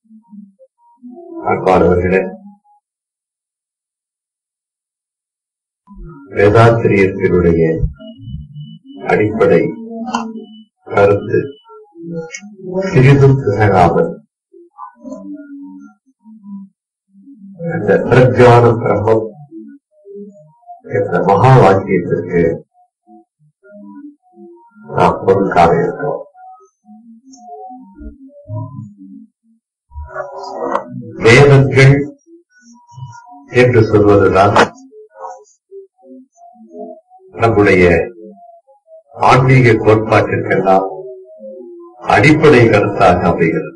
அன்பானவர்களே வேதாத்திரியத்தினுடைய அடிப்படை கருத்து சிறிதும் திகழாமல் அந்த பிரஜான பிரம்மம் என்ற மகா வாக்கியத்திற்கு நாம் பொருட்காக இருக்கிறோம் வேதங்கள் என்று சொல்வதுதான் நம்முடைய ஆன்மீக கோட்பாட்டிற்கெல்லாம் அடிப்படை கருத்தாக அமைகிறது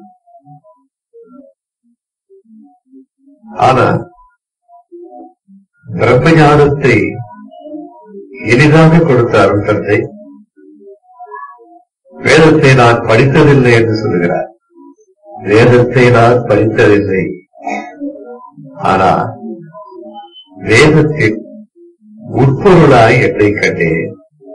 ஆனால் பிரம்மஞானத்தை எளிதாக கொடுத்த அருள் தந்தை வேதத்தை நான் படித்ததில்லை என்று சொல்கிறார் வேதத்தை நான் படித்ததில்லை ஆனால் வேதத்தின் உட்பொருளாய் என்னை கண்டேன்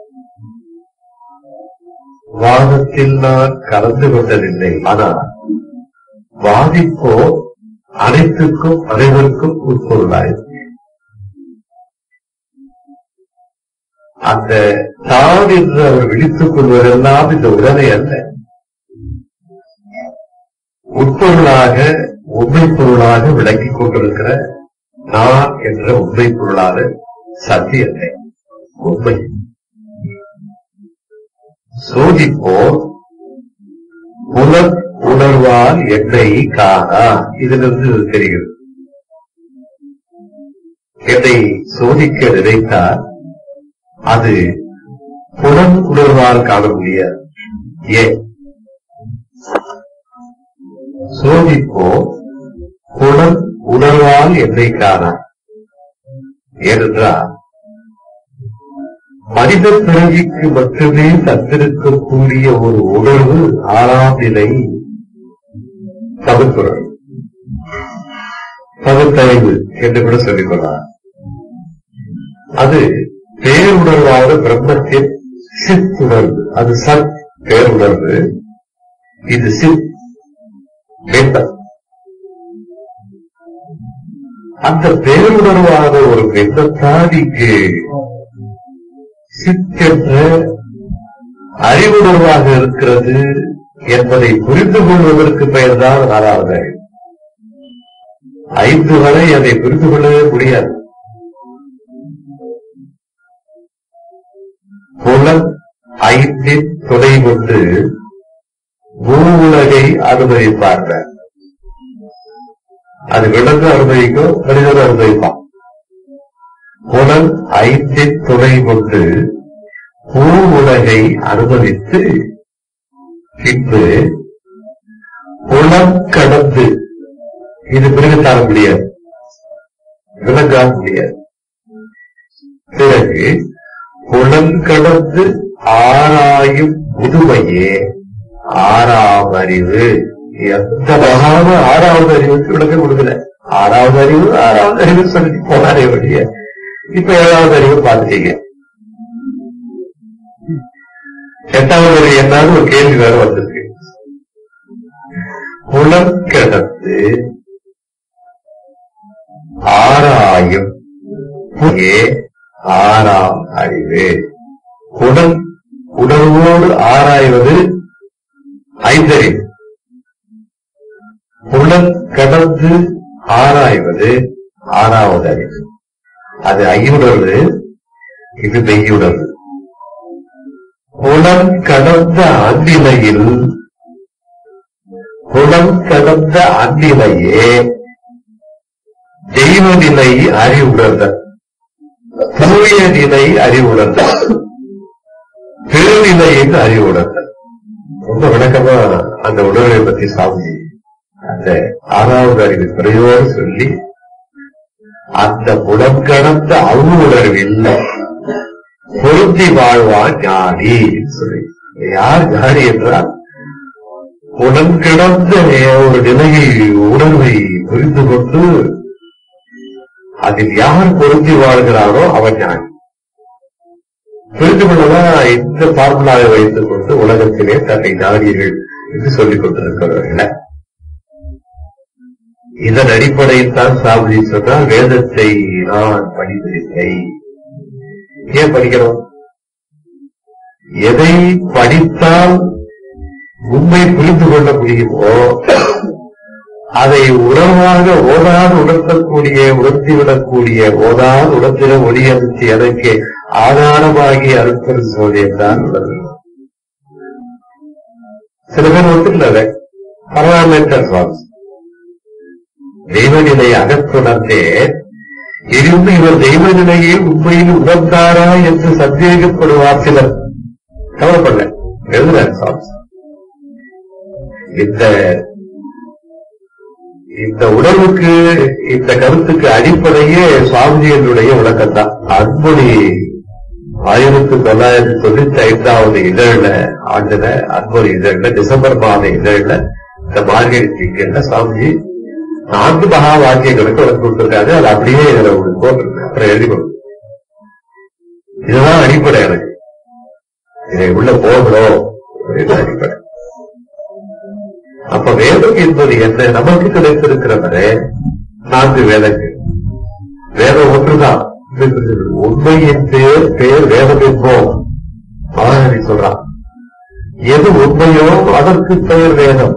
வாதத்தில் நான் கலந்து கொண்டதில்லை ஆனால் வாதிப்போ அனைத்துக்கும் அனைவருக்கும் உட்பொருளாய் அந்த தான் என்று அவர் விழித்துக் கொள்வதெல்லாம் இந்த உடனே அல்ல உட்பொருளாக உண்மை பொருளாக விளங்கிக் கொண்டிருக்கிற நான் என்ற உண்மை பொருளான சத்தியத்தை உண்மை சோதிப்போர் புலன் உணர்வால் என்னை காணா இதிலிருந்து இது தெரிகிறது என்னை சோதிக்க நினைத்தால் அது புலன் உணர்வால் காண முடியாது ஏன் சோதிப்போ புலன் உணர்வால் என்னை காணா ஏனென்றால் மனித பிறவிக்கு மட்டுமே தந்திருக்கக்கூடிய ஒரு உணர்வு ஆறாம் நிலை பகுத்துறை பகுத்தறிவு என்று கூட சொல்லிக் கொள்ளலாம் அது பேருணர்வாக பிரம்மத்தின் சித்துணர்வு அது சத் பேருணர்வு இது சித் பிம்பம் அந்த பேருணர்வான ஒரு பிம்பத்தான் இங்கு சித்தென்ற அறிவுணர்வாக இருக்கிறது என்பதை புரிந்து கொள்வதற்கு பெயர்தான் ஆறாவது அறிவு ஐந்து வரை அதை புரிந்து கொள்ளவே முடியாது புலன் ஐந்தின் துணை கொண்டு பூ உலகை அனுபவிப்பார்கள் அது விலங்கு அனுபவிக்கும் மனிதன் அனுபவிப்பான் புலன் ஐந்தின் துணை கொண்டு பூ உலகை அனுபவித்து பின்பு புலம் கடந்து இது மிருகத்தால முடியாது விலங்கால முடியாது பிறகு புலம் கடந்து ஆராயும் முதுமையே ஆறாம் அறிவு எந்த மகான ஆறாவது அறிவுக்கு விளக்கம் கொடுக்கல ஆறாவது அறிவு ஆறாவது அறிவு சொல்லி போனாரே வழிய இப்ப ஏழாவது அறிவு பார்த்துட்டீங்க எட்டாவது அறிவு என்னன்னு ஒரு கேள்வி வேற வந்திருக்கு புலம் கிடந்து ஆராயும் புயே ஆறாம் அறிவு உடல் உணர்வோடு ஆராய்வது ஐந்தறிவு புலன் கடந்து ஆராய்வது ஆறாவது அறிவு அது ஐயுணர்வு இது மெய்யுணர்வு புலம் கடந்த அந்நிலையில் புலம் கடந்த அந்நிலையே தெய்வ நிலை அறிவுணர்தல் தூய நிலை அறிவுணர்தல் திருநிலையின் அறிவுணர்தல் ரொம்ப விளக்கமா அந்த உணர்வை பத்தி சாமி அந்த ஆறாவது அறிவு குறையோடு சொல்லி அந்த புலம் கடந்த அவு உணர்வில் பொருந்தி வாழ்வான் ஞானி சொல்லி யார் ஞானி என்றால் புலம் கிடந்த ஒரு நிலையை உணர்வை புரிந்து கொண்டு அதில் யார் பொருந்தி வாழ்கிறாரோ அவன் ஞானி புரிந்து கொள்ளதான் இந்த பார்முலாவை வைத்துக் கொண்டு உலகத்திலே தன்னை ஞானியர்கள் என்று சொல்லிக் கொண்டிருக்கிறவர்கள் இதன் அடிப்படையில் தான் சாமிஜி சொன்னால் வேதத்தை நான் படித்ததில்லை ஏன் படிக்கிறோம் எதை படித்தால் உண்மை புரிந்து கொள்ள முடியுமோ அதை உணர்வாக ஓதாது உணர்த்தக்கூடிய உணர்த்திவிடக்கூடிய ஓதாது உணர்த்திட ஒளியமைச்சு அதற்கு ஆதாரமாகி அருட்பெரும் சோதியம் தான் உள்ளது சில பேர் ஒத்துக்கல பரவாயில்ல சுவாமி தெய்வநிலை அகத்துணர்ந்தே இருந்து இவர் தெய்வ நிலையில் உண்மையில் உணர்ந்தாரா என்று சந்தேகப்படுவார் சிலர் கவலைப்படல எழுதுறார் சுவாமி இந்த இந்த உணர்வுக்கு இந்த கருத்துக்கு அடிப்படையே சுவாமிஜியினுடைய விளக்கம்தான் அன்பொழி ஆயிரத்தி தொள்ளாயிரத்தி தொண்ணூத்தி ஐந்தாவது இதழ்ல ஆண்டுல அன்பொழி இதழ்ல டிசம்பர் மாத இதழ்ல இந்த மார்கழி திங்கள்ல சுவாமிஜி நான்கு மகா வாக்கியங்களுக்கு விளக்கு கொடுத்திருக்காரு அது அப்படியே இதுல உங்களுக்கு போட்டிருக்கு அப்புறம் எழுதி கொடுக்கும் இதுதான் அடிப்படை எனக்கு இதை உள்ள போகணும் அப்படின்னு அடிப்படை அப்ப வேதம் என்பது என்ன நமக்கு கிடைத்திருக்கிறவரே நான்கு வேதங்கள் வேதம் ஒன்றுதான் உண்மையின் பேர் பேர் வேதம் என்போம் மகாநதி சொல்றான் எது உண்மையோ அதற்கு பெயர் வேதம்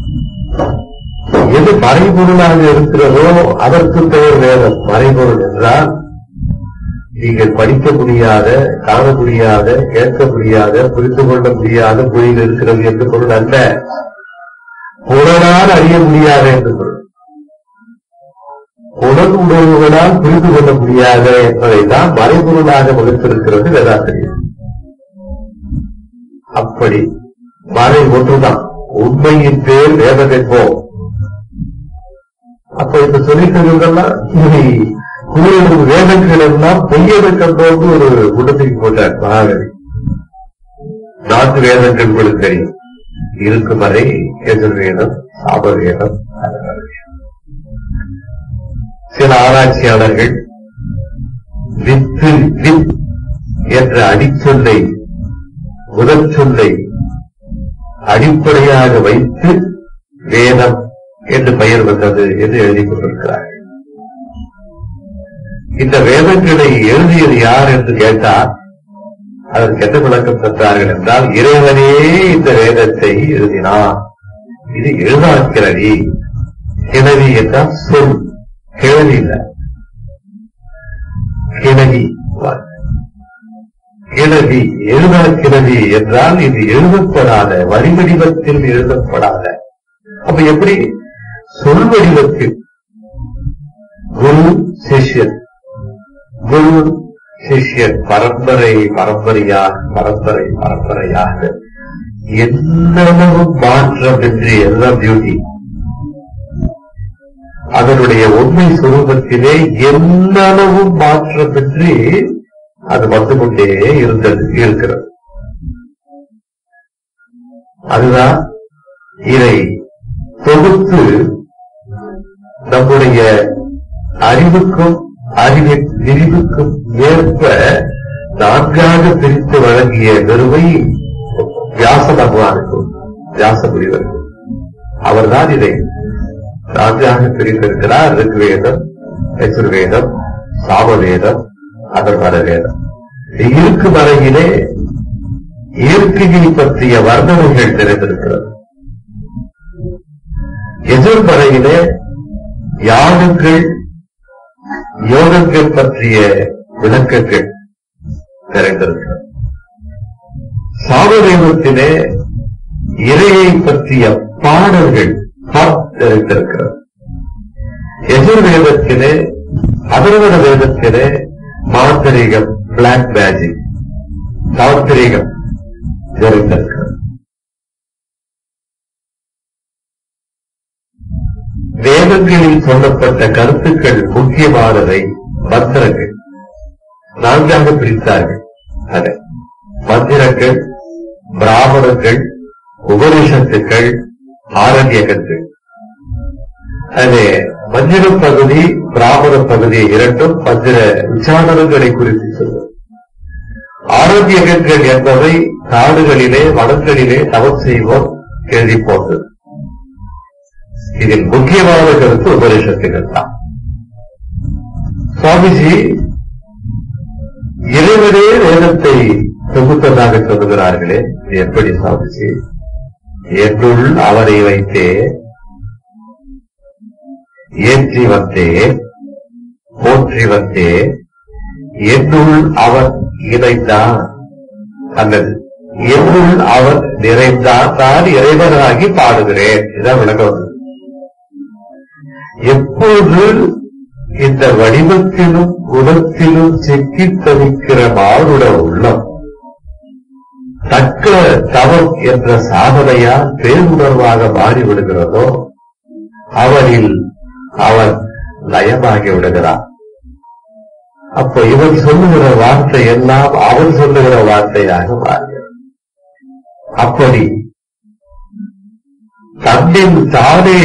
எது மறைபொருளாக இருக்கிறதோ அதற்கு பெயர் வேதம் மறைபொருள் என்றால் நீங்கள் படிக்க முடியாத காண முடியாத கேட்க முடியாத புரிந்து கொள்ள முடியாத மொழியில் இருக்கிறது என்று பொருள் அல்ல புலனால் அறிய முடியாத என்று பொருள் புலன் உணர்வுகளால் புரிந்து கொள்ள முடியாத என்பதை தான் மறைபொருளாக வகுத்திருக்கிறது வேதாசிரியர் அப்படி மறை ஒன்றுதான் உண்மையின் பேர் வேதம் என்போம் அப்ப இப்ப சொல்லிட்டதெல்லாம் இதை கூறிய வேதங்கள் எல்லாம் பொய்யதை கண்டோடு ஒரு குண்டத்துக்கு போட்டார் மகாகவி நான்கு வேதங்கள் உங்களுக்கு தெரியும் இருக்கும் வரை எதிர்வேதம் சாபவேதம் சில ஆராய்ச்சியாளர்கள் வித்து வித் என்ற அடிச்சொல்லை முதல் சொல்லை அடிப்படையாக வைத்து வேதம் என்று பெயர் வந்தது என்று எழுதி கொண்டிருக்கிறார்கள் இந்த வேதங்களை எழுதியது யார் என்று கேட்டால் அதற்கு என்ன விளக்கம் தந்தார்கள் என்றால் இறைவனே இந்த வேதத்தை எழுதினார் இது எழுதா கிழவி கிழவி என்றால் சொல் கிழவி இல்ல கிழவி கிழவி எழுதா கிழவி என்றால் இது எழுதப்படாத வரி வடிவத்தில் எழுதப்படாத அப்ப எப்படி சொல் வடிவத்தில் குரு சிஷ்யன் குரு சிஷ்யன் பரம்பரை பரம்பரையாக பரம்பரை பரம்பரையாக எந்தளவு மாற்றமின்றி எல்லாம் பியூட்டி அதனுடைய உண்மை சுரூபத்திலே எந்த அளவும் மாற்றமின்றி அது வந்து கொண்டே இருந்தது இருக்கிறது அதுதான் இதை தொகுத்து நம்முடைய அறிவுக்கும் அறிவின் விரிவுக்கும் ஏற்ப நான்காக பிரித்து வழங்கிய பெருமை வியாச பகவானுக்கும் வியாச முனிவருக்கும் அவர்தான் இதை நான்காக பிரித்திருக்கிறார் ரிக்வேதம் யசுர்வேதம் சாமவேதம் அதர்வர வேதம் இருக்கும் வரையிலே இயற்கையை பற்றிய வர்ணனைகள் நிறைந்திருக்கிறது எதிர்மறையிலே யாகங்கள் யோகங்கள் பற்றிய விளக்கங்கள் நிறைந்திருக்கிறது சாமவேதத்திலே இறையை பற்றிய பாடல்கள் நிறைந்திருக்கிறது எதிர்வேதத்திலே அதர்வன வேதத்திலே மாந்திரிகம் பிளாக் மேஜிக் தாந்திரிகம் நிறைந்திருக்கிறது வேதங்களில் சொல்லப்பட்ட கருத்துக்கள் முக்கியமானவை மந்திரங்கள் நான்காக பிரித்தார்கள் அதை மந்திரங்கள் பிராமணங்கள் உபனிஷத்துக்கள் ஆரண்யகங்கள் அது மந்திர பகுதி பிராமண பகுதி இரண்டும் மந்திர விசாரணங்களை குறித்து சொல்லும் ஆரோக்கியகங்கள் என்பவை காடுகளிலே வனங்களிலே தவம் செய்வோர் எழுதி போன்றது இதில் முக்கியமான கருத்து உபனிஷத்துகள் தான் சுவாமிஜி இறைவனே வேதத்தை தொகுத்ததாக சொல்லுகிறார்களே இது எப்படி சுவாமிஜி என்னுள் அவரை வைத்தே ஏற்றி வந்தே போற்றி வந்தே என்னுள் அவர் இணைந்தான் அல்லது என்னுள் அவர் நிறைந்தான் நான் இறைவனாகி பாடுகிறேன் இதான் விளக்கம் எப்போது இந்த வடிவத்திலும் குணத்திலும் சிக்கித் தவிக்கிற மானுட உள்ளம் தக்க தவம் என்ற சாதனையால் பேருணர்வாக மாறிவிடுகிறதோ அவனில் அவன் லயமாகி விடுகிறான் அப்ப இவன் சொல்லுகிற வார்த்தை எல்லாம் அவன் சொல்லுகிற வார்த்தையாக மாறுகிறது அப்படி தன்னில் தானே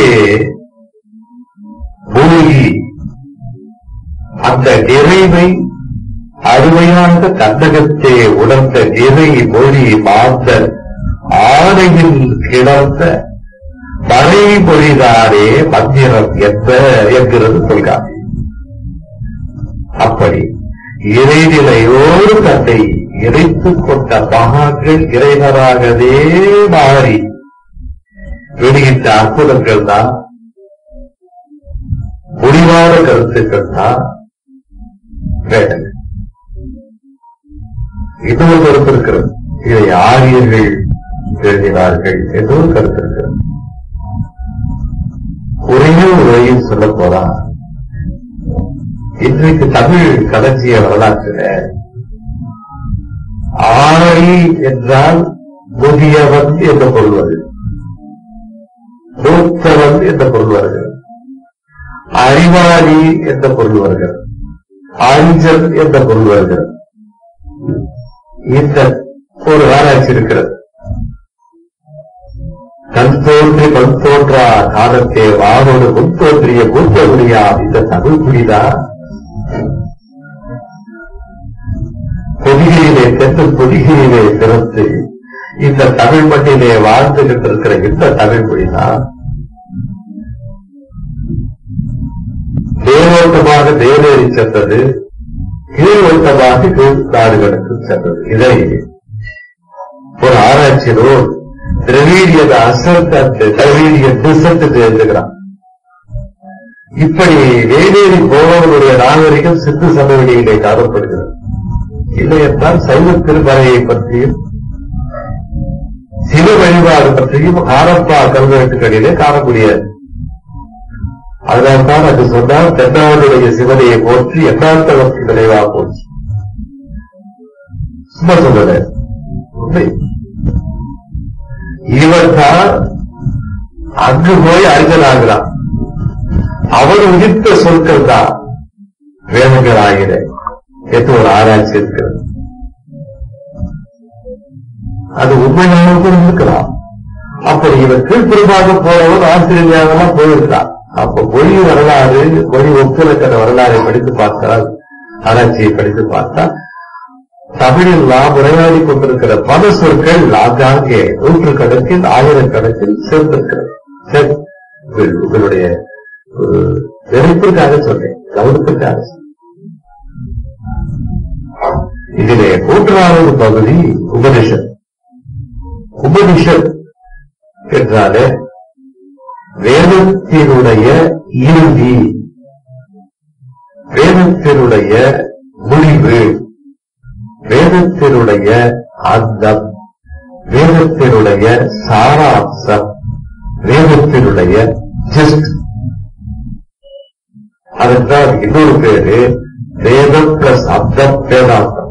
மூழ்கி அந்த நிறைவை அருமையாக தன்னகத்தே உணர்ந்த நிறை மொழி மாந்த ஆணையில் கிடந்த மறைமொழிதானே மந்திரம் என்ப என்கிறது சொல்கிறார் அப்படி இறைநிலையோடு தன்னை இணைத்துக் கொண்ட மகான்கள் இறைவராகவே மாறி வெளியிட்ட அற்புதங்கள் தான் முடிவான கருத்துக்கள் தான் வேதனை இன்னொரு கருத்து இருக்கிறது இதை ஆரியர்கள் எழுதினார்கள் என்று ஒரு கருத்து இருக்கிறது ஒரே ஒரு வழியில் சொல்ல போறா இன்றைக்கு தமிழ் களஞ்சிய வரலாற்றில் ஆரி என்றால் முதியவன் என்று கொள்வது மூத்தவன் என்று பொருள் வருகிறது அறிவாளி என்ற பொருள் வருகிறது ஆஞ்சல் என்ற பொருள் வருகிறது இந்த ஒரு ஆராய்ச்சி இருக்கிறது கண் தோன்றி மண் தோன்றா காலத்தே வானோடு முன் தோன்றிய மூத்த குடியா இந்த தமிழ் குடிதான் பொதிகையிலே தென்றல் பொதிகையிலே பிறந்து இந்த தமிழ் மண்ணிலே வாழ்ந்துகிட்டு இருக்கிற இந்த தமிழ் மொழிதான் மேலோட்டமாக மேலேறி சென்றது கீழோட்டமாக கீழ் நாடுகளுக்கு சென்றது இதை ஒரு ஆராய்ச்சி நூல் திரவீடியத அசல்ட் அண்ட் திரவீடிய டிசல்ட் எழுதுகிறான் இப்படி வேலேறி போனவர்களுடைய நாகரிகம் சித்து சமவெளியிலே காணப்படுகிறது இல்லை என்றால் சைவ திருமறையை பற்றியும் சிவ வழிபாடு பற்றியும் ஹாரப்பா கல்வெட்டுகளிலே காண முடியாது அதனால்தான் அது சொன்னால் தென்னாடுடைய சிவனையை போற்றி எக்காந்தவற்கு விளைவா போச்சு சும்மா சொல்லல உண்மை இவன் தான் அங்கு போய் அறிஞனாகிறான் அவன் உதித்த சொற்கள் தான் வேதங்கள் ஆகிற என்று ஒரு ஆராய்ச்சி இருக்கிறது அது உண்மையாக கூட இருக்கலாம் அப்படி இவன் கீழ்ப்புறமாக போறவன் ஆசிரியர்களெல்லாம் போயிருக்கான் அப்ப மொழி வரலாறு மொழி ஒப்புலக்கண வரலாறை படித்து பார்த்தால் ஆராய்ச்சியை படித்து பார்த்தால் தமிழில் நாம் உரையாடி கொண்டிருக்கிற பல சொற்கள் ஆங்காங்கே நூற்றுக்கணக்கில் ஆயிரக்கணக்கில் சேர்ந்திருக்கிறது சரி, உங்கள்- உங்களுடைய ஒரு வெறுப்பிற்காக சொன்னேன் கவனத்திற்காக சொன்னேன். இதிலே மூன்றாவது பகுதி உபனிஷத் உபனிஷத் என்றாலே வேதத்தினுடைய இறுதி வேதத்தினுடைய முடிவு வேதத்தினுடைய அந்தம் வேதத்தினுடைய சாராம்சம் வேதத்தினுடைய ஜஸ்ட் அதென்றால் இன்னொரு பேரு வேதம் பிளஸ் அப்தம் வேதாந்தம்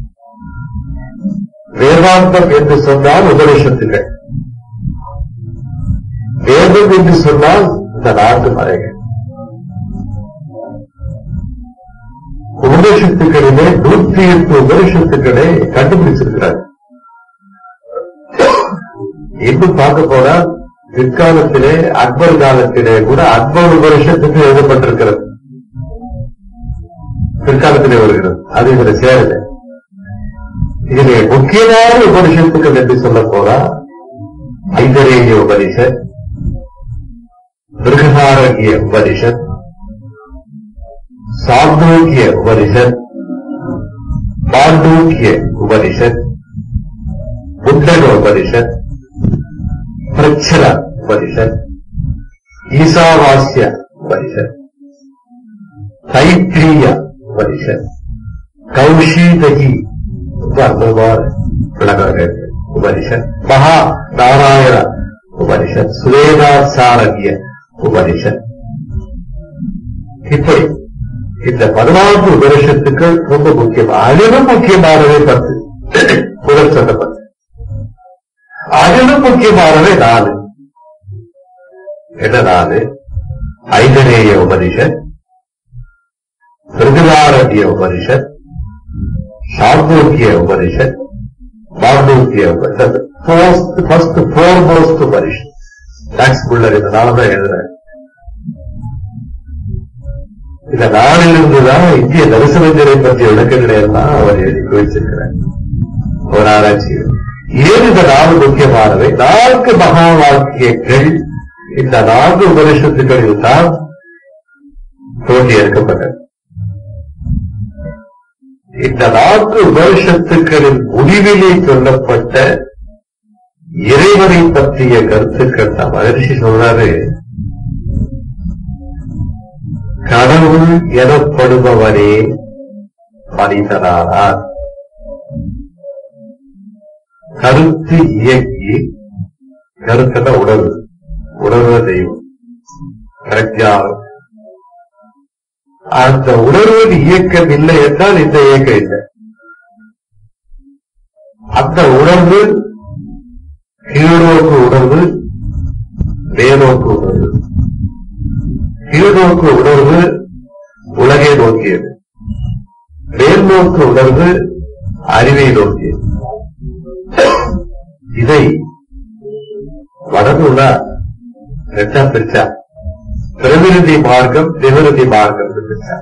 வேதாந்தம் என்று சொன்னால் உபனிஷத்துகள் வேதம் என்று சொன்னால் இந்த நான்கு மறைகள் உபனிஷத்துக்களிலே நூற்றி எட்டு உபனிஷத்துக்களை கண்டுபிடிச்சிருக்கிறார் இன்னும் பார்க்க போனா பிற்காலத்திலே அக்பர் காலத்திலே கூட அக்பர் உபனிஷத்துக்கு எழுதப்பட்டிருக்கிறது பிற்காலத்திலே வருகிறது அது இதுல சேரல இதிலே முக்கியமான உபனிஷத்துக்கள் என்று சொல்ல போனா ஐதரேய உபனிஷத் மிருகசாரகிய உபனிஷத் சாந்தோக்கிய உபனிஷத் பாண்டூக்கிய உபனிஷத் முண்டக உபனிஷத் பிரச்சல உபனிஷத் ஈசாவாஸ்ய உபனிஷத் தைத்திரிய உபனிஷத் கௌஷீதகி ரொம்ப அற்புதமான விளக்கம் உபனிஷத் மகா நாராயண உபனிஷத் சுவேதாசாரகிய உபனிஷத் இப்படி இந்த பதினான்கு உபனிஷத்துக்கள் ரொம்ப முக்கியம் அதிலும் முக்கியமானவை பத்து முதல் சொன்ன பத்து அதிலும் முக்கியமானவை நாலு என்ன நாலு ஐதனேய உபனிஷத் பிருகுதாரண்ய உபனிஷத் சாந்தோக்கிய உபனிஷத் மாண்டூக்கிய உபனிஷத் ஃபர்ஸ்ட் ஃபோர்மோஸ்ட் உபனிஷத் டாக்ஸ் புள்ளர் இதனாலதான் எழுதுறேன் இந்த நாளிலிருந்துதான் இந்திய தரிசனங்களை பற்றிய விளக்கங்களை எல்லாம் அவர் எழுதி வச்சிருக்கிறார் ஒரு ஆராய்ச்சி ஏன் இந்த நாலு முக்கியமானவை நான்கு மகா வாக்கியங்கள் இந்த நான்கு உபனிஷத்துக்களில் தான் தோண்டி எடுக்கப்பட்டது இந்த நான்கு உபனிஷத்துக்களின் முடிவிலே சொல்லப்பட்ட இறைவனை பற்றிய கருத்துக்கள் தான் மகரிஷி சொல்றாரு கடவுள் எனப்படுபவரே மனிதனானார் கருத்து இயக்கி கருத்தன உணர்வு உணர்வு தெய்வம் பிரஜானம் அந்த உணர்வின் இயக்கம் இல்லை என்றால் இந்த இயக்கம் இல்லை அந்த உணர்வு கீழ்நோக்கு உணர்வு மேலோக்கு உணர்வு கீழ்நோக்கு உணர்வு உலகை நோக்கியது மேல்நோக்கு உணர்வு அறிவை நோக்கியது இதை வடநூலா ரெண்டா பிரிச்சா பிரதிநிதி மார்க்கம் நிவருதி மார்க்கம் பிரிச்சா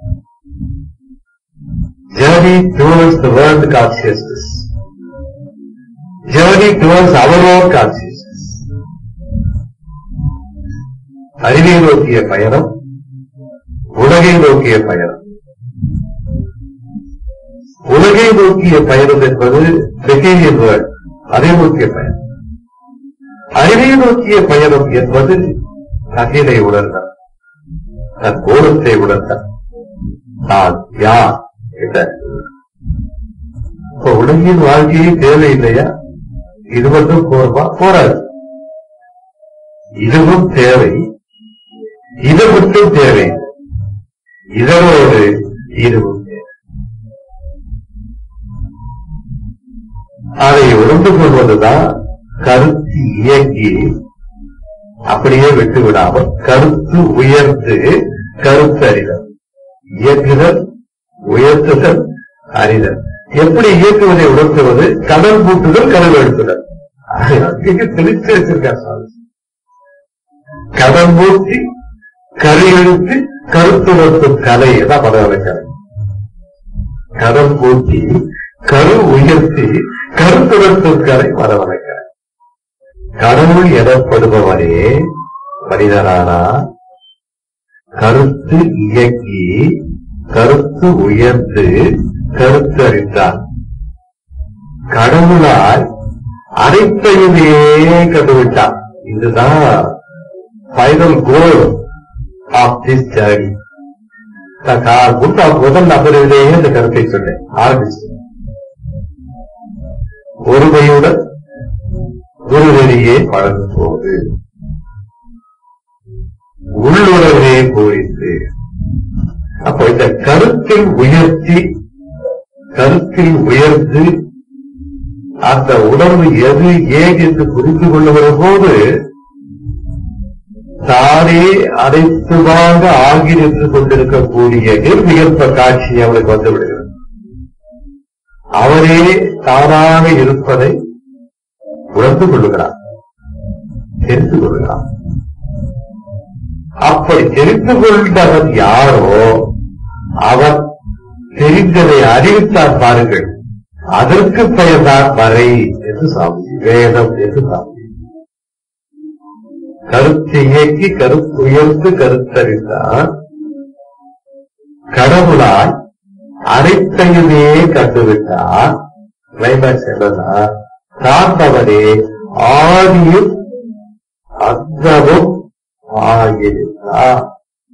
journey towards the world consciousness journey towards our own consciousness அறிவை நோக்கிய பயணம் உலகை நோக்கிய பயணம் உலகை நோக்கிய பயணம் என்பது மெட்டீரியல் வேர்ல்ட் அதை நோக்கிய பயணம் அறிவை நோக்கிய பயணம் என்பது தன்னிலை உணர்ந்தார் தன் கோலத்தை உணர்ந்தார் நான் யார் என்ற இப்ப உலகின் வாழ்க்கையே தேவையில்லையா இது மட்டும் போர்வா போராது இதுவும் தேவை இது மட்டும் தேவை இதனோடு இதுவும் தேவை அதை உணர்ந்து கொள்வதுதான் கருத்து இயங்கி அப்படியே விட்டு விடாமல் கருத்து உயர்ந்து கருத்து அறிதல் இயக்குதல் உயர்த்துதல் அறிதல் எப்படி இயக்குவதை உணர்த்துவது கடல் பூட்டுதல் கடல் எழுத்துதல் இங்க தெளிச்சு வச்சிருக்கார் சுவாமி கடல் மூட்டி கரு எழுத்து கருத்துணர்த்தும் கலை தான் பதவலை கலை கடல் பூட்டி கரு உயர்த்தி கருத்துணர்த்தும் கலை பதவலை கலை கடவுள் எனப்படுபவரே மனிதனானா கருத்து இயக்கி கருத்து உயர்ந்து கருத்து அறிந்தார் கடவுளால் அனைத்தையுமே கண்டுவிட்டார் இதுதான் final goal of this journey முதல் நபரிலேயே இந்த கருத்தை சொன்னேன் ஆரம்பிச்சு ஒருமையுடன் ஒரு வழியே வளர்ந்து போகுது உள்ளுணர்வே போயிற்று அப்போ இந்த கருத்தில் உயர்த்தி கருத்தில் உயர்ந்து அந்த உணர்வு எது ஏன் என்று புரிந்து கொள்ளுகிற போது தானே அனைத்துமாக ஆகி நின்று கொண்டிருக்கக்கூடிய நிர்விகல்ப காட்சி அவனுக்கு வந்து விடுகிறது அவரே தானாக இருப்பதை உணர்ந்து கொள்ளுகிறார் தெரிந்து கொள்கிறார் அப்படி தெரிந்து கொண்டவன் யாரோ அவன் தெரிந்ததை அறிவித்தார் பாருங்கள் அதற்கு பெயர்தான் மறை என்று சாமி வேதம் என்று சாமி கருத்து இயக்கி கருத்து உயர்த்து கருத்தறிந்தார் கடவுளாய் அனைத்தையுமே கண்டுவிட்டார் கிளைமேக்ஸ் என்னன்னா காத்தவரே ஆதியும் அந்தமும் ஆகியிருந்தார்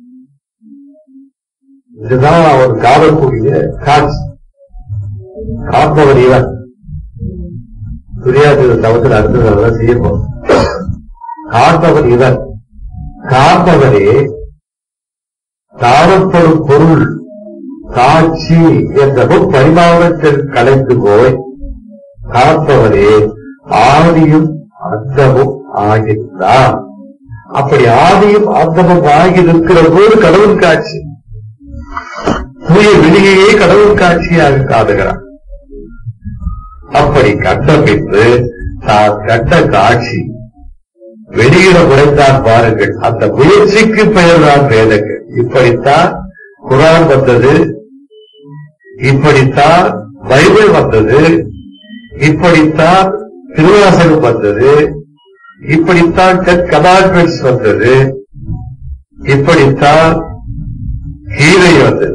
இதுதான் அவர் காணக்கூடிய காட்சி காப்பவர் இவன் துரியாத தவத்தில் அடுத்தது அதெல்லாம் செய்யப்போம் காப்பவர் இவன் காப்பவரே காணப்படும் பொருள் காட்சி என்ற பரிமாணத்தில் கலைந்து போய் காப்பவரே ஆதியும் அந்தமும் ஆகின்றார் அப்படி ஆதியும் அந்தமும் ஆகி நிற்கிற போது கடவுள் காட்சி தூய வெளியே கடவுள் காட்சியாக காதுகிறார் அப்படி கண்ட பின்பு தான் கண்ட காட்சி வெளியிட முறைத்தான் பாருங்கள் அந்த முயற்சிக்கு பெயர்தான் வேதங்கள் இப்படித்தான் குரான் வந்தது இப்படித்தான் பைபிள் வந்தது இப்படித்தான் திருவாசகம் வந்தது இப்படித்தான் டென் கமாண்ட்மெண்ட்ஸ் வந்தது இப்படித்தான் கீதை வந்தது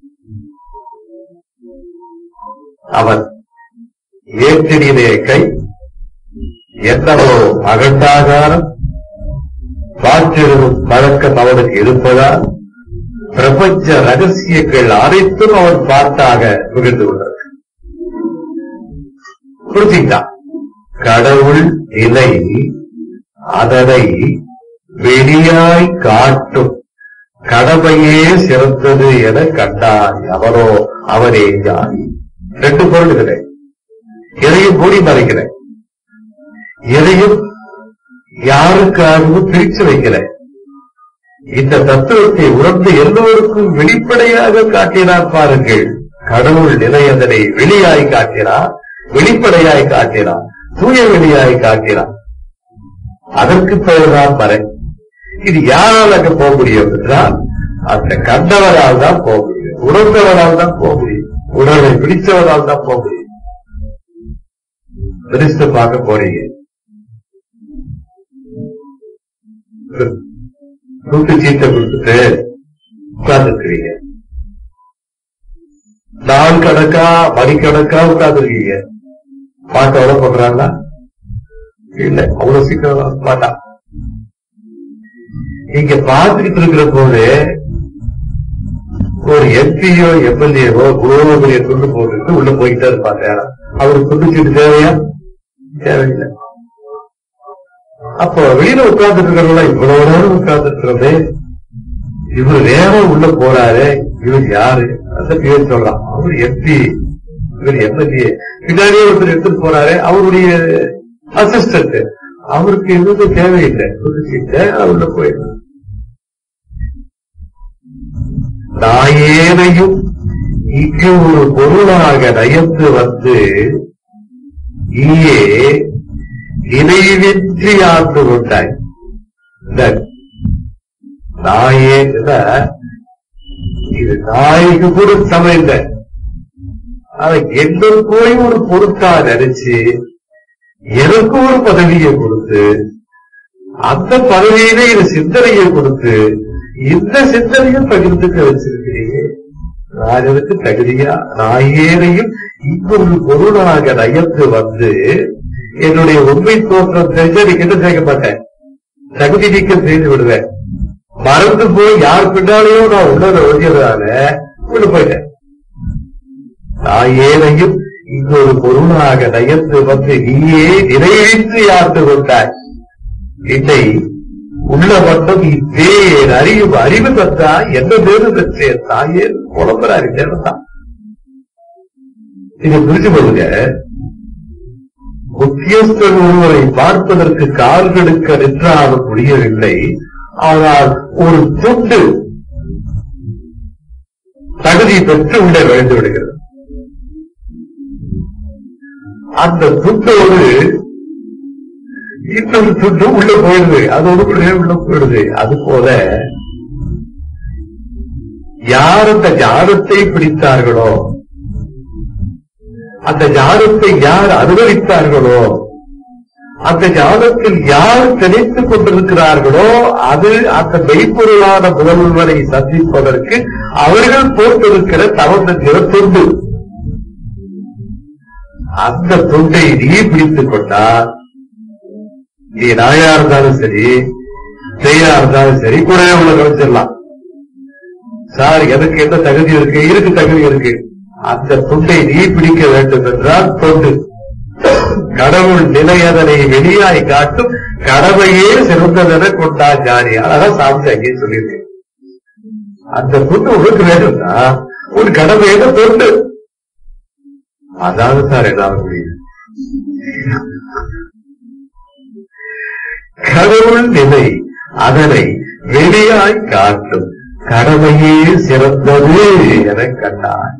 அவன் ஏற்றினிலே கை என்னவோ அகண்டாகாரம் காற்றிருக்கும் பழக்கம் அவனுக்கு இருப்பதால் பிரபஞ்ச ரகசியங்கள் அனைத்தும் அவன் பார்த்தாக மிகுந்து கொண்டார் புரிஞ்சுக்கிட்டான் கடவுள் நிலை அதனை வெளியாய் காட்டும் கடமையே சிறந்தது என கண்டான் அவரோ அவரே ஞானி ரெண்டு பொருள் இதுல எதையும் மூடி மறைக்கல எதையும் யாருக்காகவும் பிரிச்சு வைக்கல இந்த தத்துவத்தை உணர்ந்து எல்லோருக்கும் வெளிப்படையாக காட்டினார் பாருங்கள் கடவுள் நிலை அதனை வெளியாய் காட்டினார் வெளிப்படையாய் காட்டினார் தூய வெளியாய் காட்டினார் அதற்கு பெயர்தான் மறை இது யாரால் அங்க போக முடியும் என்றால் அந்த கண்டவரால் தான் போக முடியும் உணர்ந்தவரால் தான் போக முடியும் உணர்வை பிடித்தவரால் தான் போக முடியும் கிறிஸ்து பார்க்க போறீங்க கூட்டு சீட்டை கொடுத்துட்டு உட்கார்ந்துருக்கிறீங்க நாள் கணக்கா மணிக்கணக்கா உட்கார்ந்துருக்கீங்க பாட்டோட பண்றாங்களா இல்ல அவ்வளவு சீக்கிரம் மாட்டா இங்க பார்த்துக்கிட்டு இருக்கிற போது ஒரு எம்பியோ எம்எல்ஏவோ குளோப பெரிய துண்டு போட்டுட்டு உள்ள போயிட்டே இருப்பாங்க அவருக்கு துண்டு சீட்டு தேவையா தேவையில்லை அப்போ வெளியில உட்கார்ந்துட்டு இருக்கிறவங்க இவ்வளவு நேரம் உட்கார்ந்துட்டு இருக்கிறது இவர் நேரம் உள்ள போறாரு இவர் யாரு அந்த பேர் சொல்லலாம் அவர் எம்பி இவர் எம்எல்ஏ பின்னாடியே ஒருத்தர் எடுத்துட்டு போறாரு அவருடைய அசிஸ்டன்ட் அவருக்கு எதுவும் தேவையில்லை ஒரு சீட்டை உள்ள போயிடும் நாயேனையும் இங்கு ஒரு பொருளாக நயந்து வந்து ஈயே இணைவின்றி ஆண்டு கொண்டாய் இந்த நாயே இது நாய்க்கு கூட சமையல அதை என்ன போய் ஒரு பொருட்டா நினைச்சு எனக்கு ஒரு பதவியை கொடுத்து அந்த பதவியிலே இது சிந்தனையை கொடுத்து இந்த சிந்தனையும் பகிர்ந்துக்க வச்சிருக்கிறீங்க நான் எனக்கு தகுதியா நாயேனையும் இன்னொரு பொருளாக நயந்து வந்து என்னுடைய உண்மை தோற்றம் தெரிஞ்சா நீ கிட்ட சேர்க்க மாட்டேன் தகுதி நீக்கம் செய்து விடுவேன் மறந்து போய் யார் பின்னாலேயும் நான் உள்ளத ஒழியதால உள்ள போயிட்டேன் நாயேனையும் இன்னொரு பொருளாக நயந்து வந்து நீயே நிறைவேற்றி யார்த்து கொண்டாய் என்னை உள்ள மட்டும் இதே அறிவு அறிவு தந்தா என்ன பேரு தச்சே தாயே புலம்புறாரு தான் இதை புரிஞ்சு கொள்ளுங்க முக்கியஸ்தர் ஒருவரை பார்ப்பதற்கு கால்களுக்கு நின்றாலும் முடியவில்லை ஆனால் ஒரு துண்டு தகுதி பெற்று உள்ளே விழுந்து விடுகிறது அந்த துண்டோடு இன்னொரு துண்டு உள்ள போயிடுது அதோடு கூட உள்ள போயிடுது அது போல யார் அந்த ஞானத்தை பிடித்தார்களோ அந்த ஞானத்தை யார் அனுபவித்தார்களோ அந்த ஞானத்தில் யார் திளைத்துக் கொண்டிருக்கிறார்களோ அது அந்த மெய்ப்பொருளான முதல்வரை சந்திப்பதற்கு அவர்கள் போட்டிருக்கிற தவந்தத்திர தொண்டு அந்த தொண்டை நீ பிடித்துக் கொண்டா நீ நாயா இருந்தாலும் சரி செய்யா இருந்தாலும் சரி கூடவே உள்ள கவனிச்சிடலாம் சார் எனக்கு என்ன தகுதி இருக்கு இருக்கு தகுதி இருக்கு அந்த துண்டை நீ பிடிக்க வேண்டும் என்றால் தொண்டு கடவுள் நிலையதனை வெளியாய் காட்டும் கடமையே சிறந்ததென கொண்டா ஞானி அழகா சாமி அங்கே சொல்லியிருக்கு அந்த துண்டு உனக்கு வேணும்னா உன் கடமையில தொண்டு அதாவது சார் என்னால முடியும் கடவுள் நிலை அதனை வெளியாய் காட்டும் கடமையே சிறந்தது என கண்டார்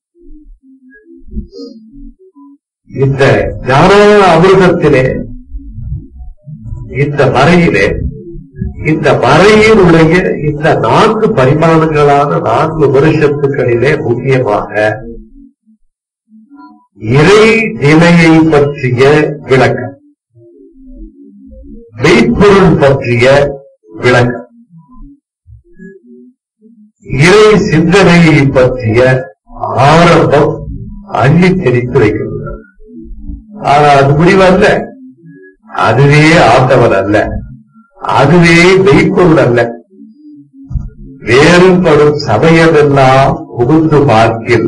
இந்த ஞான அமிர்தத்திலே இந்த மறையிலே இந்த மறையினுடைய இந்த நான்கு பரிமாணங்களான நான்கு வருஷத்துக்களிலே முக்கியமாக இறை நிலையை பற்றிய விளக்கம் மெய்ப்பொருள் பற்றிய விளக்கம் இறை சிந்தனையை பற்றிய ஆரம்பம் அள்ளி தெரித்து வைக்கின்றனர் ஆனால் அது முடிவல்ல அதுவே ஆண்டவன் அல்ல அதுவே மெய்ப்பொருள் அல்ல வேறுபடும் சமயமெல்லாம் புகுந்து பார்க்கில்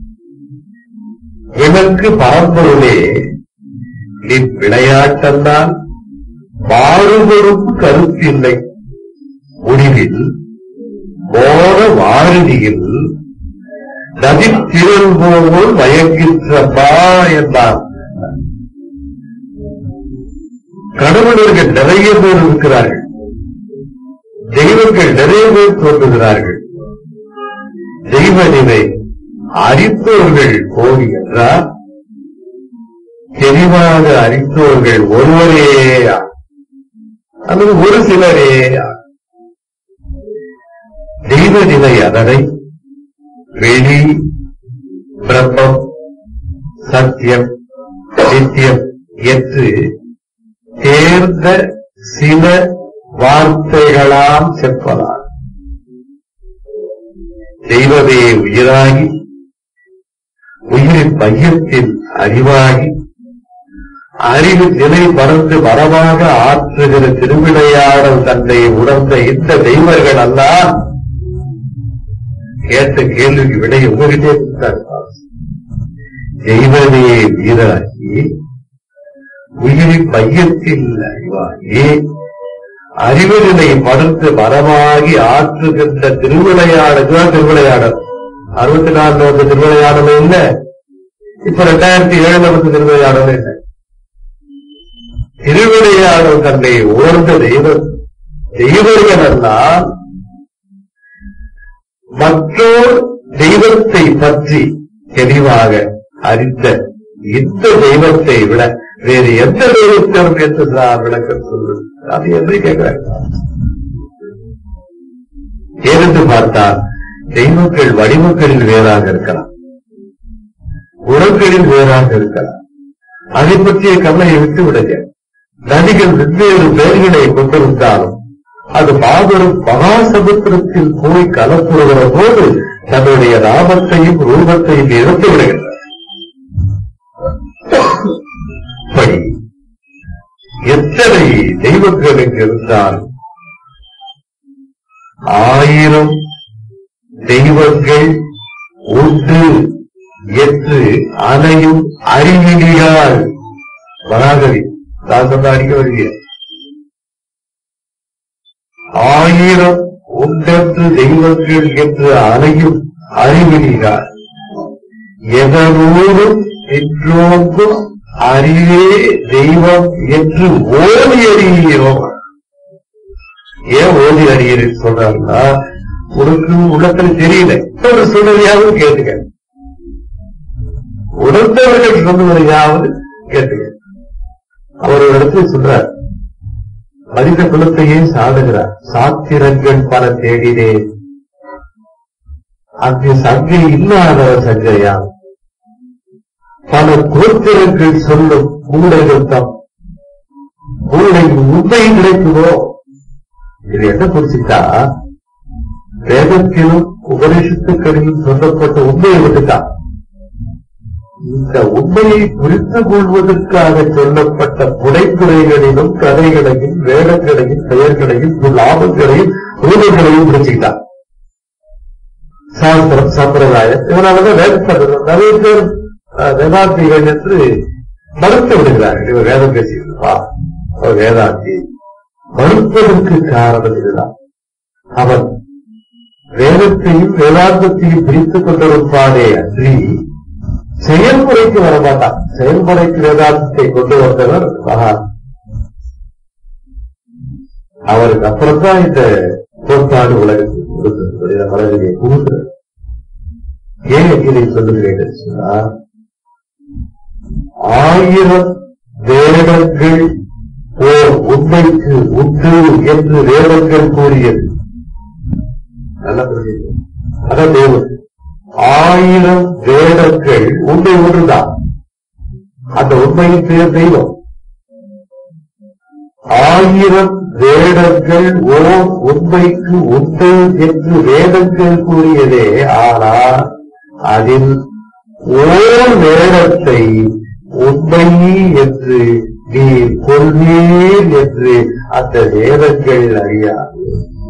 எனக்கு பரம்பொருளே நீ விளையாட்டந்தான் மாறுபடும் கருத்தில்லை முடிவில் மோன வாரிதியில் நதித்திரள் போல் மயங்கின்றப்பா என்றார் கடவுளர்கள் நிறைய பேர் இருக்கிறார்கள் தெய்வங்கள் நிறைய பேர் தோன்றுகிறார்கள் தெய்வ நிலை அறிந்தோர்கள் கோடி என்றால் தெளிவாக அறிந்தோர்கள் ஒருவரே அல்லது ஒரு சிலரே தெய்வ நிலை அதனை வெளி பிரம்மம் சத்தியம் நித்தியம் என்று தேர்ந்த சில வார்த்தைகளாம் செப்பலாம் தெய்வமே உயிராகி உயிரின் மையத்தில் அறிவாகி அறிவு நிலை மறந்து மரமாக ஆற்றுகிற திருவிளையாடல் தன்னை உணர்ந்த இந்த தெய்வர்கள் எல்லாம் கேட்ட கேள்விக்கு விடை உங்ககிட்டே கொடுத்தார் தெய்வமே வீராகி உயிரின் மையத்தில் அறிவாகி அறிவு நிலை மறந்து மரமாகி ஆற்றுகின்ற திருவிளையாடல் தான் திருவிளையாடல் அறுபத்தி நாலுல வந்த திருவிளையாடல் இல்ல இப்ப ரெண்டாயிரத்தி ஏழுல வந்த திருவிளையாடல் இல்லை திருவிளையாடல் தன்னை உணர்ந்த தெய்வம் தெய்வங்கள் எல்லாம் மற்றோர் தெய்வத்தை பற்றி தெளிவாக அறிந்த இந்த தெய்வத்தை விட வேறு எந்த தெய்வத்திலும் என்று நான் விளக்கம் சொல்வது அது என்று கேட்கிறார் ஏனென்று பார்த்தால் தெய்வங்கள் வடிவங்களில் வேறாக இருக்கலாம் குணங்களில் வேறாக இருக்கலாம் அதை பற்றிய கவலையை விட்டு விடுங்க நதிகள் வெவ்வேறு பெயர்களை கொண்டிருந்தாலும் அது மாபெரும் மகாசமுத்திரத்தில் போய் கலப்புறுகிற போது தன்னுடைய நாமத்தையும் ரூபத்தையும் இழந்து விடுகின்றன இப்படி எத்தனை தெய்வங்கள் இங்கு இருந்தால் ஆயிரம் தெய்வங்கள் உண்டு என்று அனையும் அறிவிலியால் வராகவி நான் சொன்ன அடிக்க வருகிறேன் ஆயிரம் உண்டென்று தெய்வங்கள் என்று அனையும் அறிவிலியார் எதனோடும் என்றோங்கும் அறிவே தெய்வம் என்று ஓடி அறிகிறோம் ஏன் ஓடி அறிகிறேன் சொல்றாருன்னா உனக்கு உள்ளத்துல தெரியல ஒரு சூழ்நிலையாவது கேட்டுக்க உணர்ந்தவர்கள் சொல்லுவதையாவது கேட்டுக்க அவர் ஒரு இடத்துல சொல்றார் மனித குலத்தையே சாடுகிறார் சாத்திரங்கள் பல தேடினேன் அங்கு சங்கை இல்லாதவர் சங்கையா பல கோத்திரங்கள் சொல்லும் கூடகள் தம் உங்களுக்கு உண்மை கிடைக்குமோ இது என்ன புரிச்சுட்டா வேதத்திலும் உபனிஷத்துக்களிலும் சொல்லப்பட்ட உண்மையை விட்டுட்டா இந்த உண்மையை புரிந்து கொள்வதற்காக சொல்லப்பட்ட புனைத்துறைகளிலும் கதைகளையும் வேடங்களையும் பெயர்களையும் லாபங்களையும் ரூபங்களையும் பிடிச்சுக்கிட்டான் சாஸ்திரம் சம்பிரதாயம் இவனாலதான் வேதத்தை நிறைய பேர் அஹ், வேதாந்திகள் என்று மறுத்து விடுகிறார்கள் இவர் வேதம் பேசியிருப்பா அவர் வேதாந்தி மறுப்பதற்கு காரணம் இதுதான் அவன் வேதத்தையும் வேதாந்தத்தையும் பிரித்துக் கொண்டிருப்பானே அன்றி செயல்முறைக்கு வரமாட்டான் செயல்முறைக்கு வேதாந்தத்தை கொண்டு வந்தவர் மகான் அவருக்கு அப்புறம் தான் இந்த கோட்பாடு உலகத்துக்கு கொடுத்தது இந்த மனதிலே புகுந்தது ஏன் இதை சொல்லுகிறேன் என்று சொன்னால் ஆயிரம் வேதங்கள் ஓர் உண்மைக்கு உண்டு என்று வேதங்கள் கூறியது நல்லா புரியுது அதான் தேவன் ஆயிரம் வேதங்கள் உண்மை ஒன்றுதான் அந்த உண்மையின் பேர் தெய்வம் ஆயிரம் வேதங்கள் ஓர் உண்மைக்கு உண்டு என்று வேதங்கள் கூறியதே ஆனால் அதில் ஓர் வேதத்தை உண்மை என்று நீ கொள்வீர் என்று அந்த வேதங்கள் அறியாது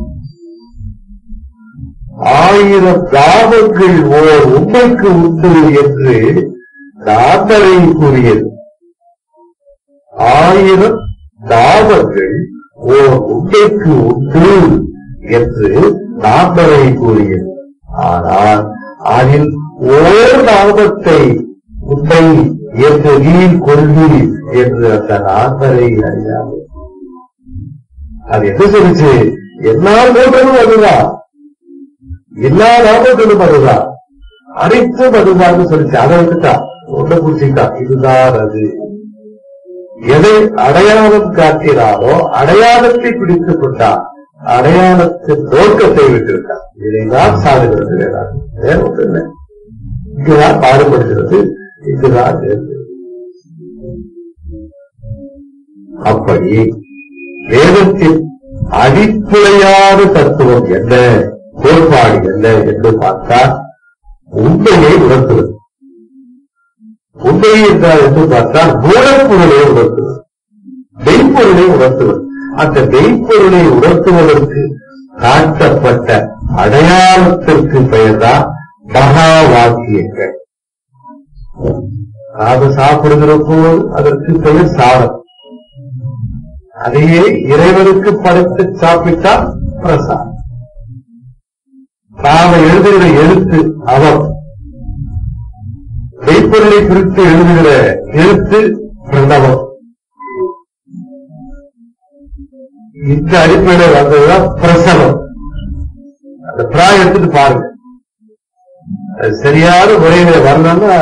ஆயிரம் தாபங்கள் ஓர் உண்மைக்கு உண்டு என்று நாட்டரை கூறியது ஆயிரம் தாபங்கள் ஓர் உண்மைக்கு உண்டு என்று நாட்டரை கூறியது ஆனால் அதில் ஓர் நாமத்தை உண்மை என்று நீ கொள்வி என்று அந்த நாட்டரை அறியாது அது என்ன சொல்லிச்சு எல்லா நோட்டமும் அதுதான் எல்லா நாமங்களும் அதுதான் அனைத்தும் அதுதான் சொல்லிச்சு அதை விட்டுட்டா ஒண்ணு புரிச்சுட்டா இதுதான் அது எதை அடையாளம் காட்டினாலோ அடையாளத்தை பிடித்துக் கொண்டான் அடையாளத்தின் நோக்கத்தை விட்டிருக்கான் இதைதான் சாடுகிறது வேறாது வேற ஒன்றும் இல்லை இங்குதான் பாடுபடுகிறது இங்குதான் நேர்ந்தது. அப்படி வேதத்தின் அடிப்படையான தத்துவம் என்ன கோட்பாடு என்ன என்று பார்த்தால் உண்மையை உணர்த்துவது உண்மையை என்றால் என்று பார்த்தால் மூலப்பொருளை உணர்த்துவது மெய்ப்பொருளை உணர்த்துவது அந்த மெய்ப்பொருளை உணர்த்துவதற்கு காட்டப்பட்ட அடையாளத்திற்கு பெயர்தான் மகா வாக்கியங்கள் நாம சாப்பிடுகிற போது அதற்கு பெயர் சாதம் அதையே இறைவனுக்கு படைத்து சாப்பிட்டால் பிரசாதம் நாம எழுதுகிற எழுத்து அவம் மெய்ப்பொருளை குறித்து எழுதுகிற எழுத்து பிரணவம் இந்த அடிப்படையில் வந்ததுதான் பிரசவம் அந்த பிரா எடுத்துட்டு பாருங்க அது சரியான முறையில வரலன்னா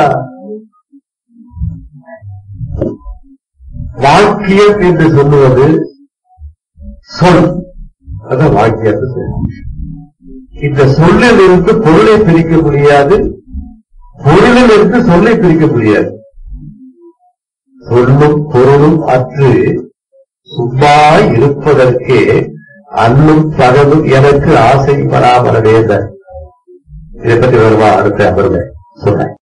வாக்கியம் என்று சொல்லுவது சொல் அதான் வாக்கியத்தை சொல்லுவோம் இந்த சொல்லில் இருந்து பொருளை பிரிக்க முடியாது பொருளில் இருந்து சொல்லை பிரிக்க முடியாது சொல்லும் பொருளும் அற்று சும்மா இருப்பதற்கே அல்லும் பகலும் எனக்கு ஆசை பராமர வேந்த இதை பற்றி வருவா அடுத்த அமர்வை சொல்றேன்